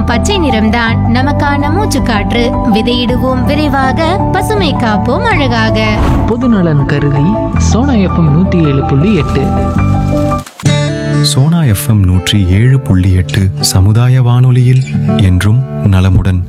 பச்சை நிறம்தான் நமக்கான மூச்சுக்காற்று விதையிடுவோம் விரைவாக பசுமை காப்போம் அழகாக பொதுநலன் கருதி சோனா எஃப்எம் நூற்றி ஏழு புள்ளி எட்டு சோனா எஃப்எம் நூற்றி ஏழு புள்ளி எட்டு சமுதாய வானொலியில் என்றும் நலமுடன்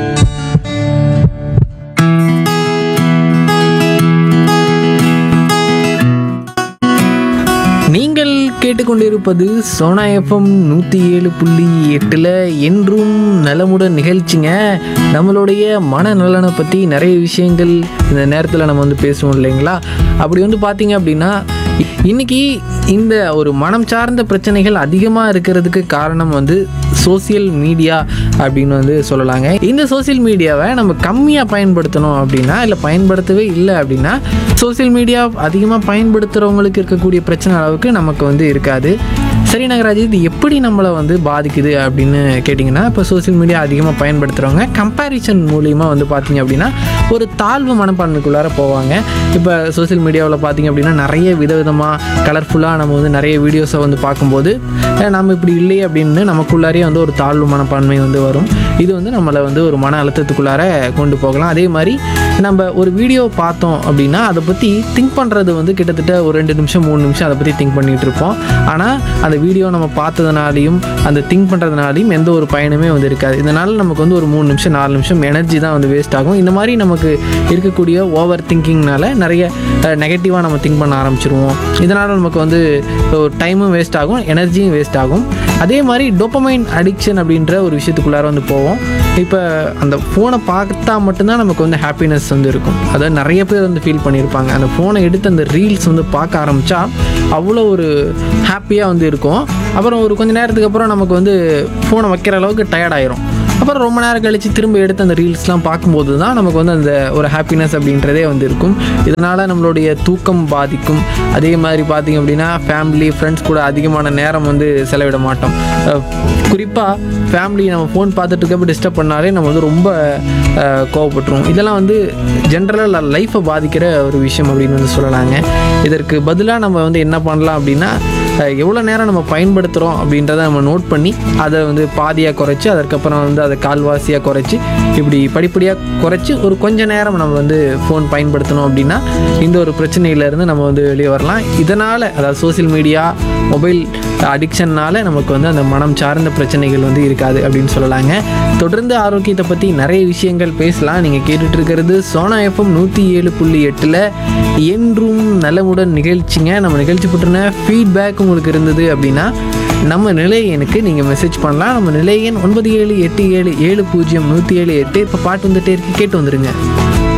நீங்கள் கேட்டுக்கொண்டிருப்பது சோனா எஃப்எம் நூற்றி ஏழு புள்ளி எட்டில் என்றும் நலமுடன் நிகழ்ச்சிங்க நம்மளுடைய மனநலனை பற்றி நிறைய விஷயங்கள் இந்த நேரத்தில் நம்ம வந்து பேசுவோம் இல்லைங்களா அப்படி வந்து பார்த்தீங்க அப்படின்னா இ- இன்னைக்கு இந்த ஒரு மனம் சார்ந்த பிரச்சனைகள் அதிகமாக இருக்கிறதுக்கு காரணம் வந்து சோசியல் மீடியா அப்படின்னு வந்து சொல்லலாங்க இந்த சோஷியல் மீடியாவை நம்ம கம்மியாக பயன்படுத்தணும் அப்படின்னா இல்லை பயன்படுத்தவே இல்லை அப்படின்னா சோஷியல் மீடியா அதிகமாக பயன்படுத்துகிறவங்களுக்கு இருக்கக்கூடிய பிரச்சனை அளவுக்கு நமக்கு வந்து இருக்காது சரி நகராஜ் இது எப்படி நம்மளை வந்து பாதிக்குது அப்படின்னு கேட்டிங்கன்னா இப்போ சோஷியல் மீடியா அதிகமாக பயன்படுத்துகிறவங்க கம்பேரிசன் மூலிமா வந்து பார்த்தீங்க அப்படின்னா ஒரு தாழ்வு மனப்பான்மைக்குள்ளார போவாங்க இப்போ சோஷியல் மீடியாவில் பார்த்தீங்க அப்படின்னா நிறைய விதவிதமாக கலர்ஃபுல்லாக நம்ம வந்து நிறைய வீடியோஸை வந்து பார்க்கும்போது அஹ் நம்ம இப்படி இல்லையே அப்படின்னு நமக்குள்ளாரே வந்து ஒரு தாழ்வு மனப்பான்மை வந்து வரும் இது வந்து நம்மளை வந்து ஒரு மன அழுத்தத்துக்குள்ளார கொண்டு போகலாம் அதே மாதிரி நம்ம ஒரு வீடியோ பார்த்தோம் அப்படின்னா அதை பற்றி திங்க் பண்ணுறது வந்து கிட்டத்தட்ட ஒரு ரெண்டு நிமிஷம் மூணு நிமிஷம் அதை பற்றி திங்க் பண்ணிகிட்டு இருப்போம் ஆனால் அந்த வீடியோ நம்ம பார்த்ததுனாலையும் அந்த திங்க் பண்ணுறதுனாலையும் எந்த ஒரு பயனுமே வந்து இருக்காது இதனால் நமக்கு வந்து ஒரு மூணு நிமிஷம் நாலு நிமிஷம் எனர்ஜி தான் வந்து வேஸ்ட் ஆகும் இந்த மாதிரி நமக்கு இருக்கக்கூடிய ஓவர் திங்கிங்னால நிறைய நெகட்டிவாக நம்ம திங்க் பண்ண ஆரம்பிச்சிருவோம் இதனால் நமக்கு வந்து ஒரு டைமும் வேஸ்ட் ஆகும் எனர்ஜியும் வேஸ்ட் ஆகும் அதே மாதிரி டோப்பமைன் அடிக்ஷன் அப்படின்ற ஒரு விஷயத்துக்குள்ளார வந்து போவோம் இப்போ அந்த ஃபோனை பார்த்தா மட்டும்தான் நமக்கு வந்து ஹாப்பினஸ் வந்து இருக்கும் அதாவது நிறைய பேர் வந்து ஃபீல் பண்ணியிருப்பாங்க அந்த ஃபோனை எடுத்து அந்த ரீல்ஸ் வந்து பார்க்க ஆரம்பித்தா அவ்வளோ ஒரு ஹாப்பியாக வந்து இருக்கும் அப்புறம் ஒரு கொஞ்ச நேரத்துக்கு அப்புறம் நமக்கு வந்து ஃபோனை வைக்கிற அளவுக்கு டயர்ட் ஆயிரும் அப்புறம் ரொம்ப நேரம் கழித்து திரும்ப எடுத்து அந்த ரீல்ஸ்லாம் பார்க்கும்போது தான் நமக்கு வந்து அந்த ஒரு ஹாப்பினஸ் அப்படின்றதே வந்து இருக்கும் இதனால் நம்மளுடைய தூக்கம் பாதிக்கும் அதே மாதிரி பார்த்திங்க அப்படின்னா ஃபேமிலி ஃப்ரெண்ட்ஸ் கூட அதிகமான நேரம் வந்து செலவிட மாட்டோம் குறிப்பாக ஃபேமிலி நம்ம ஃபோன் பார்த்துட்டு இருக்கப்ப டிஸ்டர்ப் பண்ணாலே நம்ம வந்து ரொம்ப அஹ், கோவப்பட்டுருவோம் இதெல்லாம் வந்து ஜென்ரலாக லைஃப்பை பாதிக்கிற ஒரு விஷயம் அப்படின்னு வந்து சொல்லலாங்க இதற்கு பதிலாக நம்ம வந்து என்ன பண்ணலாம் அப்படின்னா அஹ், எவ்வளோ நேரம் நம்ம பயன்படுத்துகிறோம் அப்படின்றத நம்ம நோட் பண்ணி அதை வந்து பாதியாக குறைச்சி அதற்கப்புறம் வந்து அதை கால்வாசியாக குறைச்சி இப்படி படிப்படியாக குறைச்சி ஒரு கொஞ்ச நேரம் நம்ம வந்து ஃபோன் பயன்படுத்தணும் அப்படின்னா இந்த ஒரு பிரச்சனையிலேருந்து நம்ம வந்து வெளியே வரலாம் இதனால் அதாவது சோஷியல் மீடியா மொபைல் அடிக்ஷன்னால நமக்கு வந்து அந்த மனம் சார்ந்த பிரச்சனைகள் வந்து இருக்காது அப்படின்னு சொல்லலாங்க தொடர்ந்து ஆரோக்கியத்தை பற்றி நிறைய விஷயங்கள் பேசலாம் நீங்கள் கேட்டுட்டு இருக்கிறது சோனா எஃப்எம் நூற்றி ஏழு புள்ளி எட்டில் என்றும் நலமுடன் நிகழ்ச்சிங்க நம்ம நிகழ்ச்சி பற்றின ஃபீட்பேக் உங்களுக்கு இருந்தது அப்படின்னா நம்ம நிலையனுக்கு நீங்கள் மெசேஜ் பண்ணலாம் நம்ம நிலையன் ஒன்பது ஏழு எட்டு ஏழு ஏழு பூஜ்ஜியம் நூற்றி ஏழு எட்டு இப்போ பாட்டு வந்துட்டே இருக்கு கேட்டு வந்துருங்க